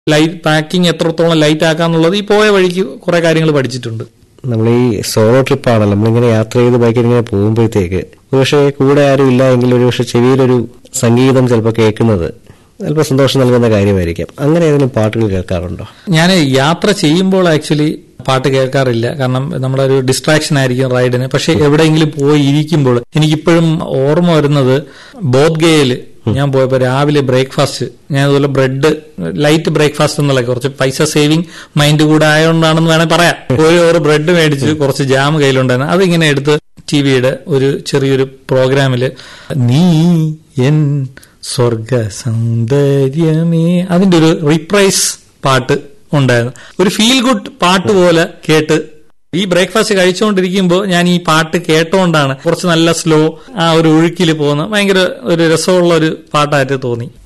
light packing എത്രത്തോളം light ആക്കാന്നുള്ളത് ഈ പോയ വഴിക്ക് കുറെ കാര്യങ്ങൾ പഠിച്ചിട്ടുണ്ട് നമ്മൾ ഈ സോളോ ട്രിപ്പാണല്ലോ നമ്മളിങ്ങനെ യാത്ര ചെയ്ത് ബൈക്കിൽ ഇങ്ങനെ പോകുമ്പോഴത്തേക്ക് ഒരുപക്ഷെ കൂടെ ആരും ഇല്ല എങ്കിൽ ഒരുപക്ഷെ ചെവിയിലൊരു സംഗീതം ചിലപ്പോൾ കേൾക്കുന്നത് ചിലപ്പോൾ സന്തോഷം നൽകുന്ന കാര്യമായിരിക്കാം അങ്ങനെ ഏതെങ്കിലും പാട്ടുകൾ കേൾക്കാറുണ്ടോ ഞാൻ യാത്ര ചെയ്യുമ്പോൾ ആക്ച്വലി പാട്ട് കേൾക്കാറില്ല കാരണം നമ്മുടെ ഒരു ഡിസ്ട്രാക്ഷൻ ആയിരിക്കും റൈഡിന് പക്ഷെ എവിടെയെങ്കിലും പോയി ഇരിക്കുമ്പോൾ എനിക്കിപ്പോഴും ഓർമ്മ വരുന്നത് ബോധ്ഗയയില് ഞാൻ പോയപ്പോ രാവിലെ ബ്രേക്ക്ഫാസ്റ്റ് ഞാൻ അതുപോലെ ബ്രെഡ് ലൈറ്റ് ബ്രേക്ക്ഫാസ്റ്റ് എന്നുള്ള കുറച്ച് പൈസ സേവിങ് മൈൻഡ് കൂടെ ആയതുകൊണ്ടാണെന്ന് വേണേൽ പറയാം ഒരു ഓറ് ബ്രെഡ് മേടിച്ച് കുറച്ച് ജാം കയ്യിലുണ്ടായിരുന്നു അതിങ്ങനെ എടുത്ത് ടി വിയുടെ ഒരു ചെറിയൊരു പ്രോഗ്രാമില് നീ എൻ സ്വർഗ സൗന്ദര്യമേ അതിന്റെ ഒരു റിപ്രൈസ് പാട്ട് ഉണ്ടായിരുന്നു ഒരു ഫീൽ ഗുഡ് പാട്ട് പോലെ കേട്ട് ഈ ബ്രേക്ക്ഫാസ്റ്റ് കഴിച്ചുകൊണ്ടിരിക്കുമ്പോൾ ഞാൻ ഈ പാട്ട് കേട്ടോണ്ടാണ് കുറച്ച് നല്ല സ്ലോ ആ ഒരു ഒഴുക്കിൽ പോകുന്ന ഭയങ്കര ഒരു രസമുള്ള ഒരു പാട്ടായിട്ട് തോന്നി